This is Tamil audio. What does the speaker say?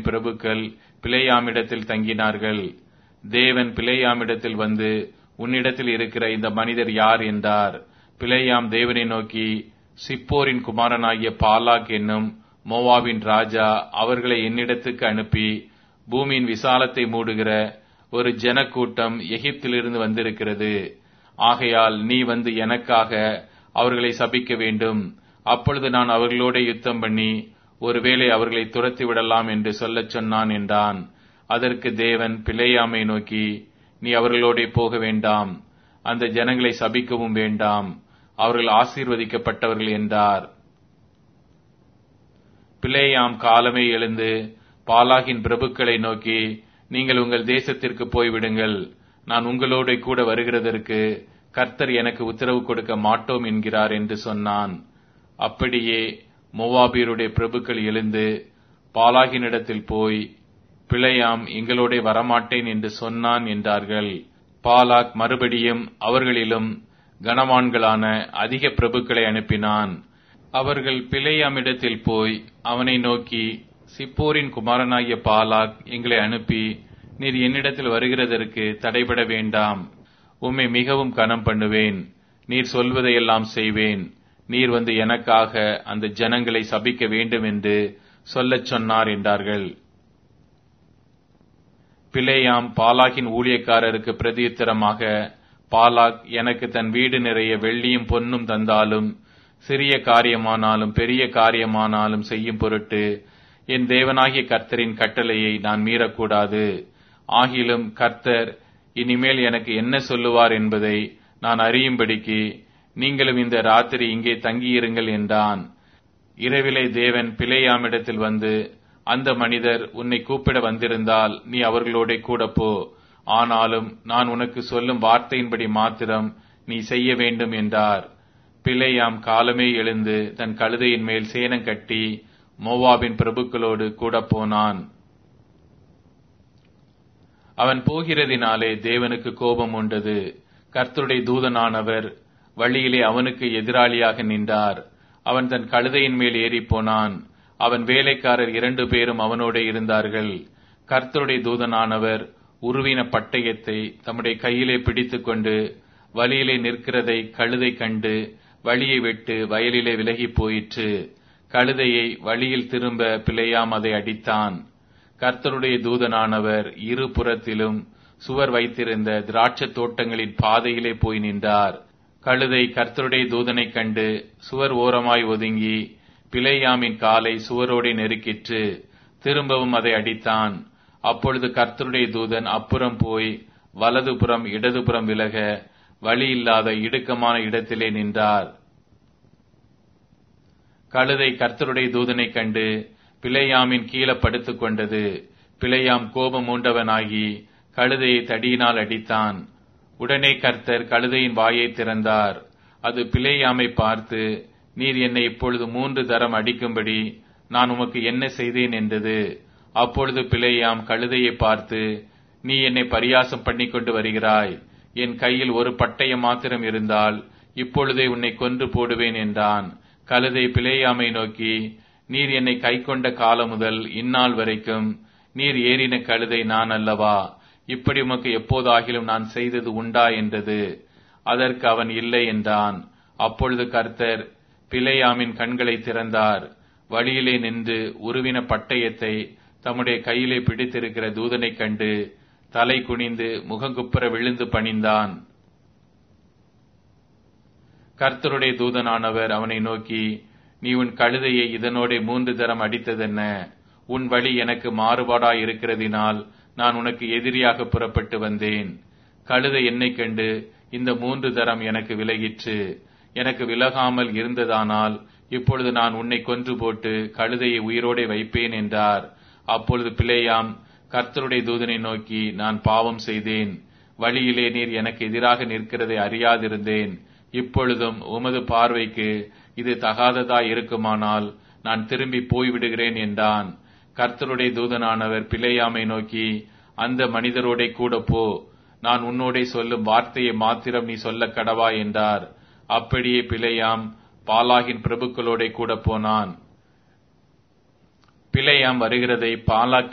பிரபுக்கள் பிளேயாமிடத்தில் தங்கினார்கள் தேவன் பிளேயாமிடத்தில் வந்து உன்னிடத்தில் இருக்கிற இந்த மனிதர் யார் என்றார் பிளேயாம் தேவனை நோக்கி சிப்போரின் குமாரனாகிய பாலாக் என்னும் மோவாவின் ராஜா அவர்களை என்னிடத்துக்கு அனுப்பி பூமியின் விசாலத்தை மூடுகிற ஒரு ஜனக்கூட்டம் எகிப்திலிருந்து வந்திருக்கிறது ஆகையால் நீ வந்து எனக்காக அவர்களை சபிக்க வேண்டும் அப்பொழுது நான் அவர்களோட யுத்தம் பண்ணி ஒருவேளை அவர்களை துரத்தி விடலாம் என்று சொல்லச் சொன்னான் என்றான் அதற்கு தேவன் பிழையாமை நோக்கி நீ அவர்களோட போக வேண்டாம் அந்த ஜனங்களை சபிக்கவும் வேண்டாம் அவர்கள் ஆசீர்வதிக்கப்பட்டவர்கள் என்றார் பிளேயாம் காலமே எழுந்து பாலாகின் பிரபுக்களை நோக்கி நீங்கள் உங்கள் தேசத்திற்கு போய்விடுங்கள் நான் உங்களோட கூட வருகிறதற்கு கர்த்தர் எனக்கு உத்தரவு கொடுக்க மாட்டோம் என்கிறார் என்று சொன்னான் அப்படியே மோவாபியருடைய பிரபுக்கள் எழுந்து பாலாகினிடத்தில் போய் பிழையாம் எங்களோட வரமாட்டேன் என்று சொன்னான் என்றார்கள் பாலாக் மறுபடியும் அவர்களிலும் கனவான்களான அதிக பிரபுக்களை அனுப்பினான் அவர்கள் பிழையாமிடத்தில் போய் அவனை நோக்கி சிப்போரின் குமாரனாகிய பாலாக் எங்களை அனுப்பி நீர் என்னிடத்தில் வருகிறதற்கு தடைபட வேண்டாம் உம்மை மிகவும் கனம் பண்ணுவேன் நீர் சொல்வதையெல்லாம் செய்வேன் நீர் வந்து எனக்காக அந்த ஜனங்களை சபிக்க வேண்டும் என்று சொல்லச் சொன்னார் என்றார்கள் பிளேயாம் பாலாகின் ஊழியக்காரருக்கு பிரதியுத்தரமாக பாலாக் எனக்கு தன் வீடு நிறைய வெள்ளியும் பொன்னும் தந்தாலும் சிறிய காரியமானாலும் பெரிய காரியமானாலும் செய்யும் பொருட்டு என் தேவனாகிய கர்த்தரின் கட்டளையை நான் மீறக்கூடாது ஆகிலும் கர்த்தர் இனிமேல் எனக்கு என்ன சொல்லுவார் என்பதை நான் அறியும்படிக்கு நீங்களும் இந்த ராத்திரி இங்கே தங்கியிருங்கள் என்றான் இரவிலே தேவன் பிழையாமிடத்தில் வந்து அந்த மனிதர் உன்னை கூப்பிட வந்திருந்தால் நீ அவர்களோட கூட போ ஆனாலும் நான் உனக்கு சொல்லும் வார்த்தையின்படி மாத்திரம் நீ செய்ய வேண்டும் என்றார் பிழையாம் காலமே எழுந்து தன் கழுதையின் மேல் சேனம் கட்டி மோவாபின் பிரபுக்களோடு கூட போனான் அவன் போகிறதினாலே தேவனுக்கு கோபம் உண்டது கர்த்தருடைய தூதனானவர் வழியிலே அவனுக்கு எதிராளியாக நின்றார் அவன் தன் கழுதையின் மேல் ஏறி போனான் அவன் வேலைக்காரர் இரண்டு பேரும் அவனோட இருந்தார்கள் கர்த்தருடைய தூதனானவர் உருவின பட்டயத்தை தம்முடைய கையிலே பிடித்துக்கொண்டு வழியிலே நிற்கிறதை கழுதை கண்டு வழியை விட்டு வயலிலே விலகி போயிற்று கழுதையை வழியில் திரும்ப பிழையாம் அதை அடித்தான் கர்த்தருடைய தூதனானவர் இரு புறத்திலும் சுவர் வைத்திருந்த திராட்சத் தோட்டங்களின் பாதையிலே போய் நின்றார் கழுதை கர்த்தருடைய தூதனைக் கண்டு சுவர் ஓரமாய் ஒதுங்கி பிழையாமின் காலை சுவரோடே நெருக்கிற்று திரும்பவும் அதை அடித்தான் அப்பொழுது கர்த்தருடைய தூதன் அப்புறம் போய் வலதுபுறம் இடதுபுறம் விலக வழி இல்லாத இடுக்கமான இடத்திலே நின்றார் கழுதை கர்த்தருடைய தூதனைக் கண்டு பிழையாமின் கீழே படுத்துக் கொண்டது பிழையாம் கோபம் மூண்டவனாகி கழுதையை தடியினால் அடித்தான் உடனே கர்த்தர் கழுதையின் வாயை திறந்தார் அது பிழையாமை பார்த்து நீர் என்னை இப்பொழுது மூன்று தரம் அடிக்கும்படி நான் உமக்கு என்ன செய்தேன் என்றது அப்பொழுது பிழையாம் கழுதையை பார்த்து நீ என்னை பரியாசம் பண்ணி கொண்டு வருகிறாய் என் கையில் ஒரு பட்டயம் மாத்திரம் இருந்தால் இப்பொழுதே உன்னை கொன்று போடுவேன் என்றான் கழுதை பிழையாமை நோக்கி நீர் என்னை கை கொண்ட காலம் முதல் இந்நாள் வரைக்கும் நீர் ஏறின கழுதை நான் அல்லவா இப்படி உமக்கு எப்போதாகிலும் நான் செய்தது உண்டா என்றது அதற்கு அவன் இல்லை என்றான் அப்பொழுது கர்த்தர் பிழையாமின் கண்களை திறந்தார் வழியிலே நின்று உருவின பட்டயத்தை தம்முடைய கையிலே பிடித்திருக்கிற தூதனைக் கண்டு தலை குனிந்து முகங்குப்புற விழுந்து பணிந்தான் கர்த்தருடைய தூதனானவர் அவனை நோக்கி நீ உன் கழுதையை இதனோட மூன்று தரம் அடித்ததென்ன உன் வழி எனக்கு மாறுபாடாய் இருக்கிறதினால் நான் உனக்கு எதிரியாக புறப்பட்டு வந்தேன் கழுதை என்னை கண்டு இந்த மூன்று தரம் எனக்கு விலகிற்று எனக்கு விலகாமல் இருந்ததானால் இப்பொழுது நான் உன்னை கொன்று போட்டு கழுதையை உயிரோடே வைப்பேன் என்றார் அப்பொழுது பிளேயாம் கர்த்தருடைய தூதனை நோக்கி நான் பாவம் செய்தேன் வழியிலே நீர் எனக்கு எதிராக நிற்கிறதை அறியாதிருந்தேன் இப்பொழுதும் உமது பார்வைக்கு இது தகாததாய் இருக்குமானால் நான் திரும்பி போய்விடுகிறேன் என்றான் கர்த்தருடைய தூதனானவர் பிழையாமை நோக்கி அந்த மனிதரோடே கூட போ நான் உன்னோடே சொல்லும் வார்த்தையை மாத்திரம் நீ சொல்ல கடவா என்றார் அப்படியே பிழையாம் பாலாகின் பிரபுக்களோட கூட போனான் பிழையாம் வருகிறதை பாலாக்